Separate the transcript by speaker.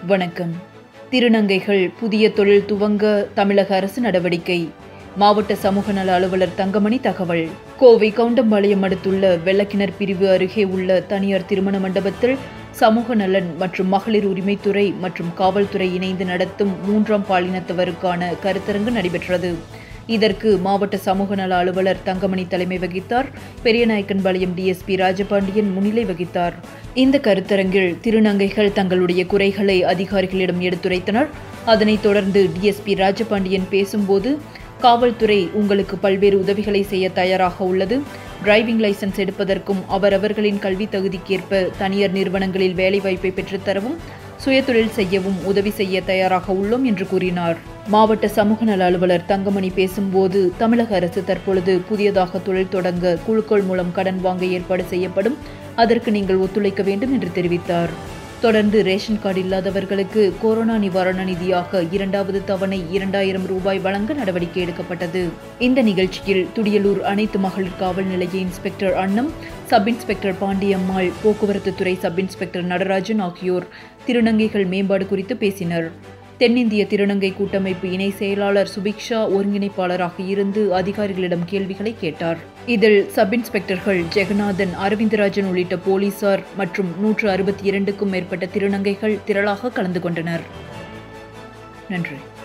Speaker 1: வணக்கம் திருநங்கைகள் புதிய தொழில் துவங்க தமிழக அரசு நடவடிக்கை மாவட்ட சமூக நல அலுவலர் தங்கமணி தகவல் கோவை கவுண்டம்பாளையம் அடுத்துள்ள வெள்ளக்கிணர் பிரிவு அருகே உள்ள தனியார் திருமண மண்டபத்தில் சமூக நலன் மற்றும் மகளிர் உரிமைத்துறை மற்றும் காவல்துறை இணைந்து நடத்தும் மூன்றாம் பாலினத்தவருக்கான கருத்தரங்கு நடைபெற்றது இதற்கு மாவட்ட சமூக நல அலுவலர் தங்கமணி தலைமை வகித்தார் பெரியநாயக்கன்பாளையம் டிஎஸ்பி ராஜபாண்டியன் முன்னிலை வகித்தார் இந்த கருத்தரங்கில் திருநங்கைகள் தங்களுடைய குறைகளை அதிகாரிகளிடம் எடுத்துரைத்தனர் அதனைத் தொடர்ந்து டிஎஸ்பி ராஜபாண்டியன் பேசும்போது காவல்துறை உங்களுக்கு பல்வேறு உதவிகளை செய்ய தயாராக உள்ளது டிரைவிங் லைசென்ஸ் எடுப்பதற்கும் அவரவர்களின் கல்வி தகுதிக்கேற்ப தனியார் நிறுவனங்களில் வேலைவாய்ப்பை பெற்றுத்தரவும் சுயதொழில் செய்யவும் உதவி செய்ய தயாராக உள்ளோம் என்று கூறினார் மாவட்ட சமூக நல அலுவலர் தங்கமணி பேசும்போது தமிழக அரசு தற்பொழுது புதியதாக தொழில் தொடங்க குழுக்கள் மூலம் கடன் வாங்க ஏற்பாடு செய்யப்படும் அதற்கு நீங்கள் ஒத்துழைக்க வேண்டும் என்று தெரிவித்தார் தொடர்ந்து ரேஷன் கார்டு இல்லாதவர்களுக்கு கொரோனா நிவாரண நிதியாக இரண்டாவது தவணை இரண்டாயிரம் ரூபாய் வழங்க நடவடிக்கை எடுக்கப்பட்டது இந்த நிகழ்ச்சியில் துடியலூர் அனைத்து மகளிர் காவல் நிலைய இன்ஸ்பெக்டர் அன்னம் சப் இன்ஸ்பெக்டர் பாண்டியம்மாள் போக்குவரத்து துறை சப் இன்ஸ்பெக்டர் நடராஜன் ஆகியோர் திருநங்கைகள் மேம்பாடு குறித்து பேசினர் தென்னிந்திய திருநங்கை கூட்டமைப்பு இணை செயலாளர் சுபிக்ஷா ஒருங்கிணைப்பாளராக இருந்து அதிகாரிகளிடம் கேள்விகளை கேட்டார் இதில் சப் இன்ஸ்பெக்டர்கள் ஜெகநாதன் அரவிந்தராஜன் உள்ளிட்ட போலீசார் மற்றும் நூற்று அறுபத்தி இரண்டுக்கும் மேற்பட்ட திருநங்கைகள் திரளாக கலந்து கொண்டனர் நன்றி